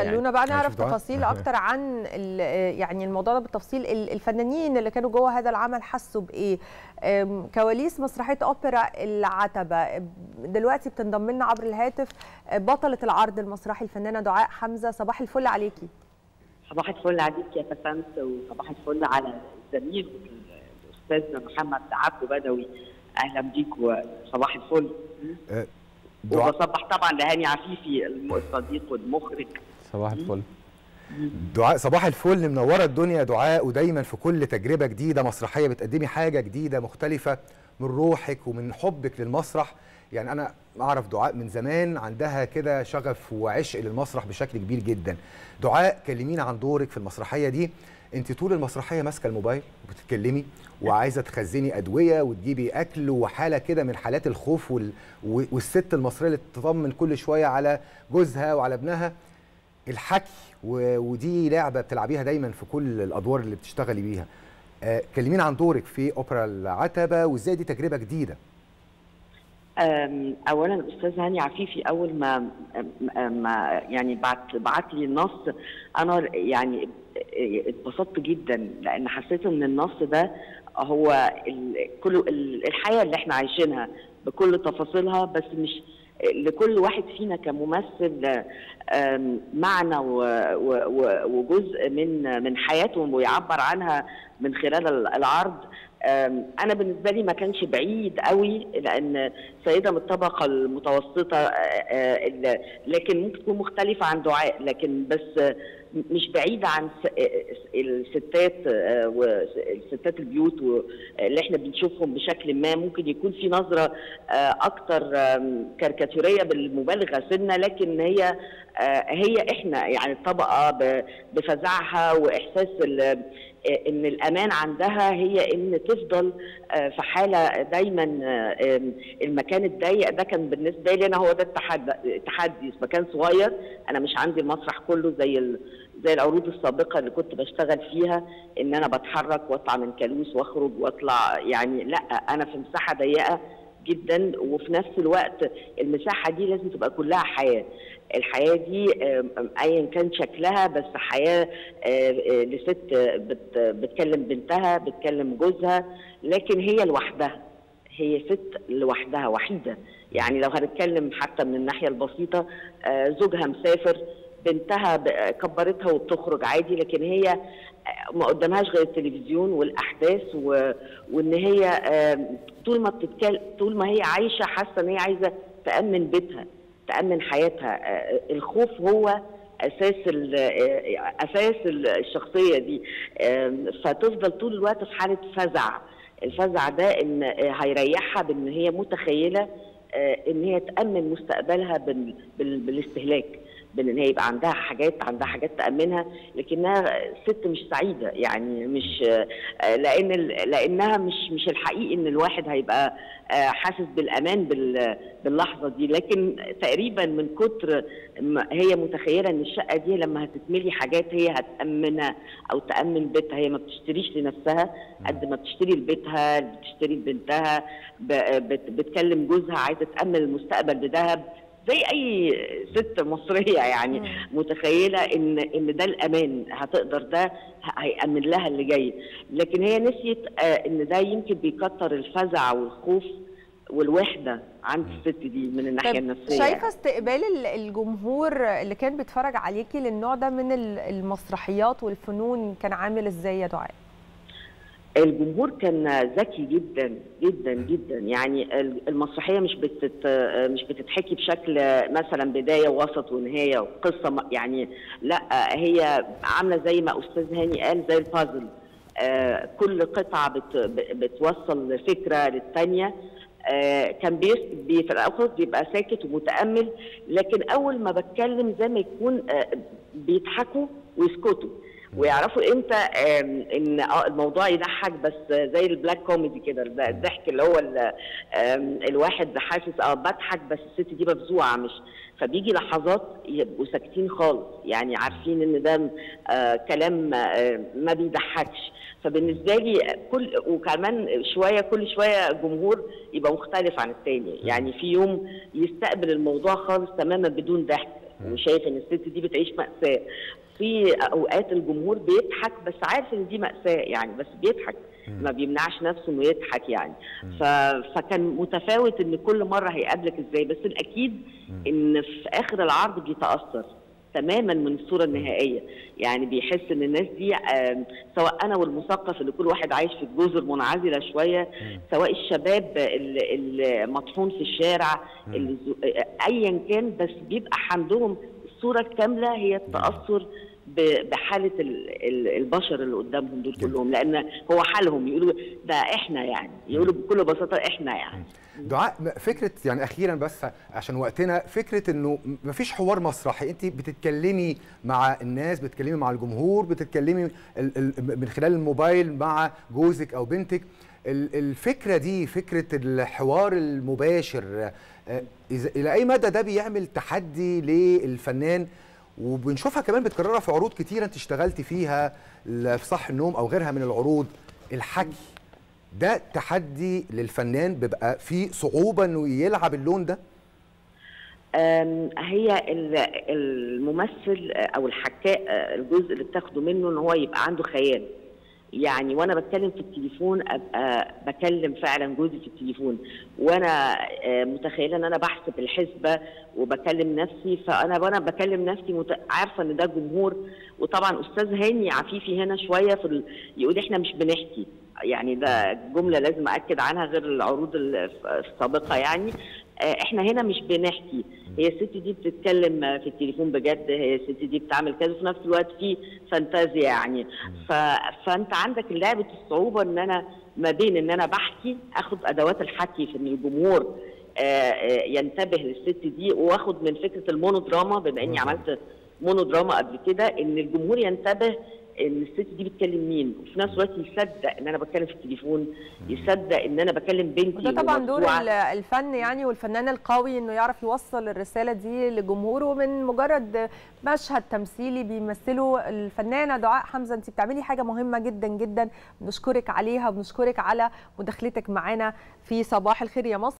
خلونا بقى نعرف هنشوف دعاء. تفاصيل اكتر عن ال- يعني الموضوع ده بالتفصيل ال- الفنانين اللي كانوا جوه هذا العمل حسوا بايه أم، كواليس مسرحيه اوبرا العتبه دلوقتي بتنضم لنا عبر الهاتف بطله العرض المسرحي الفنانه دعاء حمزه صباح الفل عليكي صباح الفل عليك يا فسنت وصباح الفل على الزميل الاستاذ محمد عبده بدوي اهلا بيك وصباح الفل آه، دعاء وبصبح طبعا لهاني عفيفي الصديق والمخرج صباح الفل دعاء صباح الفل منوره الدنيا دعاء ودايما في كل تجربه جديده مسرحيه بتقدمي حاجه جديده مختلفه من روحك ومن حبك للمسرح يعني انا اعرف دعاء من زمان عندها كده شغف وعشق للمسرح بشكل كبير جدا دعاء كلمينا عن دورك في المسرحيه دي انت طول المسرحيه ماسكه الموبايل وبتتكلمي وعايزه تخزني ادويه وتجيبي اكل وحاله كده من حالات الخوف وال... و- والست المصريه اللي تطمن كل شويه على جوزها وعلى ابنها الحكي و... ودي لعبه بتلعبيها دايما في كل الادوار اللي بتشتغلي بيها آه كلمينا عن دورك في اوبرا العتبه وازاي دي تجربه جديده أم، اولا استاذ هاني عفيفي اول ما أم- ما يعني بعت بعت لي النص انا يعني اتبسطت جدا لان حسيت ان النص ده هو ال- كل ال- الحياه اللي احنا عايشينها بكل تفاصيلها بس مش لكل واحد فينا كممثل أم، معنى و- و- و- وجزء من من حياته ويعبر عنها من خلال العرض أم، انا بالنسبه لي ما كانش بعيد قوي لان سيده من الطبقه المتوسطه آه، آه، ال- لكن ممكن تكون مختلفه عن دعاء لكن بس آه، مش بعيده عن س- آه، الستات آه، والستات البيوت و- اللي احنا بنشوفهم بشكل ما ممكن يكون في نظره آه، اكتر آم، كاريكاتوريه بالمبالغه سنه لكن هي آه، هي احنا يعني الطبقه ب- بفزعها واحساس ال- ان الامان عندها هي ان تفضل آه، في حاله دايما آه، آم، المكان الضيق ده كان بالنسبه لي انا هو ده التحدي التحدي في مكان صغير انا مش عندي المسرح كله زي ال- زي العروض السابقه اللي كنت بشتغل فيها ان انا بتحرك واطلع من كالوس واخرج واطلع يعني لا انا في مساحه ضيقه جدا وفي نفس الوقت المساحه دي لازم تبقى كلها حياه الحياه دي آم، آم، ايا كان شكلها بس حياه آه، آه، لست بت- بتكلم بنتها بتكلم جوزها لكن هي لوحدها هي ست لوحدها وحيده يعني لو هنتكلم حتى من الناحيه البسيطه آه، زوجها مسافر بنتها ب- كبرتها وبتخرج عادي لكن هي آه، ما قدامهاش غير التلفزيون والاحداث و... وان هي آم، طول ما بتتكلم طول ما هي عايشه حاسه ان هي عايزه تامن بيتها تامن حياتها آه، الخوف هو اساس ال- آه، اساس الشخصيه دي آم، فتفضل طول الوقت في حاله فزع الفزع ده ان آه، هيريحها بان هي متخيله آه، ان هي تامن مستقبلها بال- بال- بالاستهلاك بان هي يبقى عندها حاجات عندها حاجات تامنها لكنها ست مش سعيده يعني مش آه، لان ال- لانها مش مش الحقيقي ان الواحد هيبقى آه، حاسس بالامان بال- باللحظه دي لكن تقريبا من كتر ما هي متخيله ان الشقه دي لما هتتملي حاجات هي هتامنها او تامن بيتها هي ما بتشتريش لنفسها قد ما بتشتري لبيتها بتشتري لبنتها ب- بت- بتكلم جوزها عايزه تامن المستقبل بذهب زي اي ست مصريه يعني مم. متخيله ان ان ده الامان هتقدر ده ه- هيامن لها اللي جاي لكن هي نسيت آه، ان ده يمكن بيكتر الفزع والخوف والوحده عند الست دي من الناحيه طيب النفسيه شايفه استقبال ال- الجمهور اللي كان بيتفرج عليكي للنوع ده من ال- المسرحيات والفنون كان عامل ازاي يا دعاء الجمهور كان ذكي جدا جدا جدا يعني المسرحيه مش بتت مش بتتحكي بشكل مثلا بدايه ووسط ونهايه وقصه م- يعني لا هي عامله زي ما استاذ هاني قال زي البازل آه، كل قطعه بت بتوصل فكره للثانيه آه، كان بيس- بي في الاول بيبقى ساكت ومتامل لكن اول ما بتكلم زي ما يكون آه، بيضحكوا ويسكتوا ويعرفوا امتى آم، ان اه الموضوع يضحك بس زي البلاك كوميدي كده الب- الضحك اللي هو ال- آم، الواحد حاسس اه بضحك بس الست دي مفزوعه مش فبيجي لحظات يبقوا ساكتين خالص يعني عارفين ان ده آه كلام آه ما بيضحكش فبالنسبه لي كل وكمان شويه كل شويه الجمهور يبقى مختلف عن التاني يعني في يوم يستقبل الموضوع خالص تماما بدون ضحك وشايف ان الست دي بتعيش ماساه في اوقات الجمهور بيضحك بس عارف ان دي ماساه يعني بس بيضحك ما بيمنعش نفسه انه يضحك يعني ف... فكان متفاوت ان كل مره هيقابلك ازاي بس الاكيد ان في اخر العرض بيتاثر تماما من الصوره النهائيه يعني بيحس ان الناس دي آم، سواء انا والمثقف اللي كل واحد عايش في جزر منعزله شويه سواء الشباب اللي مطحون في الشارع اللي زو- ايا كان بس بيبقى عندهم الصوره الكامله هي التاثر ب- بحاله ال- ال- البشر اللي قدامهم دول كلهم لان هو حالهم يقولوا ده احنا يعني يقولوا بكل بساطه احنا يعني دعاء م- فكره يعني اخيرا بس عشان وقتنا فكره انه م- مفيش حوار مسرحي انت بتتكلمي مع الناس بتتكلمي مع الجمهور بتتكلمي ال- ال- من خلال الموبايل مع جوزك او بنتك ال- الفكره دي فكره الحوار المباشر آه، إذا- الى اي مدى ده بيعمل تحدي للفنان وبنشوفها كمان بتكررها في عروض كتيره انت اشتغلتي فيها ل- في صح النوم او غيرها من العروض الحكي ده تحدي للفنان بيبقى فيه صعوبة انه يلعب اللون ده أم، هي ال- الممثل او الحكاء آه، الجزء اللي بتاخده منه ان هو يبقى عنده خيال يعني وانا بتكلم في التليفون ابقى بكلم فعلا جوزي في التليفون وانا آه، متخيله ان انا بحسب الحسبه وبكلم نفسي فانا وانا بكلم نفسي مت... عارفه ان ده جمهور وطبعا استاذ هاني عفيفي هنا شويه في ال... يقول احنا مش بنحكي يعني ده جمله لازم اكد عنها غير العروض ال- السابقه يعني آه، احنا هنا مش بنحكي هي الست دي بتتكلم آه، في التليفون بجد هي الست دي بتعمل كذا وفي نفس الوقت في فانتازيا يعني ف... فانت عندك لعبه الصعوبه ان انا ما بين ان انا بحكي اخد ادوات الحكي في ان الجمهور آه، آه، ينتبه للست دي واخد من فكره المونودراما بما اني عملت مونودراما قبل كده ان الجمهور ينتبه ان الست دي بتكلم مين وفي نفس الوقت يصدق ان انا بتكلم في التليفون يصدق ان انا بكلم بنتي وده طبعا دور ومدفوعة. ال- الفن يعني والفنان القوي انه يعرف يوصل الرساله دي لجمهوره من مجرد مشهد تمثيلي بيمثله الفنانه دعاء حمزه انت بتعملي حاجه مهمه جدا جدا بنشكرك عليها وبنشكرك على مداخلتك معانا في صباح الخير يا مصر